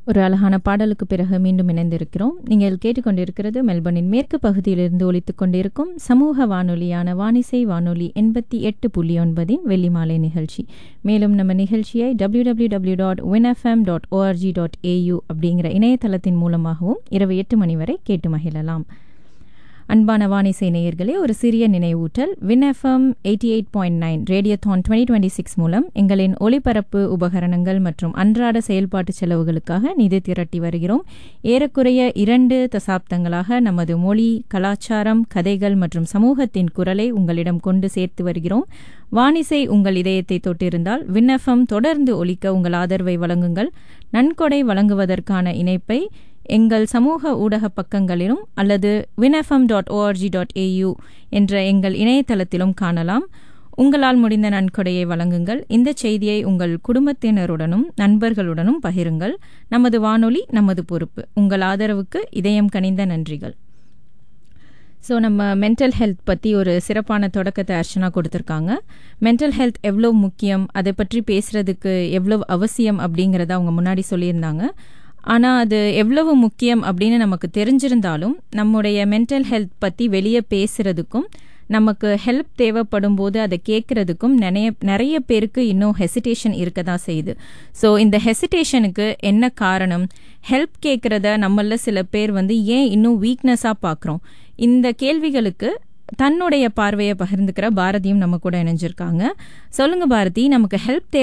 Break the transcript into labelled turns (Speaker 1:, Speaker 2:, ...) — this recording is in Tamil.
Speaker 1: ஒரு அழகான பாடலுக்கு பிறகு மீண்டும் இணைந்திருக்கிறோம் நீங்கள் கேட்டுக்கொண்டிருக்கிறது மெல்பர்னின் மேற்கு பகுதியிலிருந்து ஒலித்துக் கொண்டிருக்கும் சமூக வானொலியான வானிசை வானொலி எண்பத்தி எட்டு புள்ளி ஒன்பதின் வெள்ளி மாலை நிகழ்ச்சி மேலும் நம்ம நிகழ்ச்சியை W W W dot Win FM dot O R G dot A U அப்படிங்கிற இணையதளத்தின் மூலமாகவும் இரவு எட்டு மணி வரை கேட்டு மகிழலாம் அன்பான வானிசை நேயர்களே ஒரு சிறிய நினைவூட்டல் Win FM eighty eight point nine ரேடியோத்தான் டுவெண்ட்டி டுவெண்ட்டி சிக்ஸ் மூலம் எங்களின் ஒலிபரப்பு உபகரணங்கள் மற்றும் அன்றாட செயல்பாட்டு செலவுகளுக்காக நிதி திரட்டி வருகிறோம் ஏறக்குறைய இரண்டு தசாப்தங்களாக நமது மொழி கலாச்சாரம் கதைகள் மற்றும் சமூகத்தின் குரலை உங்களிடம் கொண்டு சேர்த்து வருகிறோம் வானிசை உங்கள் இதயத்தை தொட்டிருந்தால் விண்ணஃபம் தொடர்ந்து ஒலிக்க உங்கள் ஆதரவை வழங்குங்கள் நன்கொடை வழங்குவதற்கான இணைப்பை எங்கள் சமூக ஊடக பக்கங்களிலும் அல்லது Win FM dot O R G dot A U என்ற எங்கள் இணையதளத்திலும் காணலாம் உங்களால் முடிந்த நன்கொடையை வழங்குங்கள் இந்த செய்தியை உங்கள் குடும்பத்தினருடனும் நண்பர்களுடனும் பகிருங்கள் நமது வானொலி நமது பொறுப்பு உங்கள் ஆதரவுக்கு இதயம் கனிந்த நன்றிகள் ஸோ நம்ம மென்டல் ஹெல்த் பற்றி ஒரு சிறப்பான தொடக்கத்தை அர்ச்சனா கொடுத்துருக்காங்க மென்டல் ஹெல்த் எவ்வளோ முக்கியம் அதை பற்றி பேசுறதுக்கு எவ்வளோ அவசியம் அப்படிங்கிறத அவங்க முன்னாடி சொல்லியிருந்தாங்க ஆனால் அது எவ்வளவு முக்கியம் அப்படின்னு நமக்கு தெரிஞ்சிருந்தாலும் நம்முடைய மென்டல் ஹெல்த் பற்றி வெளியே பேசுறதுக்கும் நமக்கு ஹெல்ப் தேவைப்படும் போது அதை கேட்கறதுக்கும் நிறைய நிறைய பேருக்கு இன்னும் ஹெசிடேஷன் இருக்க தான் செய்யுது ஸோ இந்த ஹெசிடேஷனுக்கு என்ன காரணம் ஹெல்ப் கேட்குறத நம்மள சில பேர் வந்து ஏன் இன்னும் வீக்னஸாக பார்க்குறோம் இந்த கேள்விகளுக்கு தன்னுடைய பார்வையை பகிர்ந்துக்கிற பாரதியும் நம்ம கூட இணைஞ்சிருக்காங்க சொல்லுங்க பாரதி நமக்கு ஹெல்ப் தேவை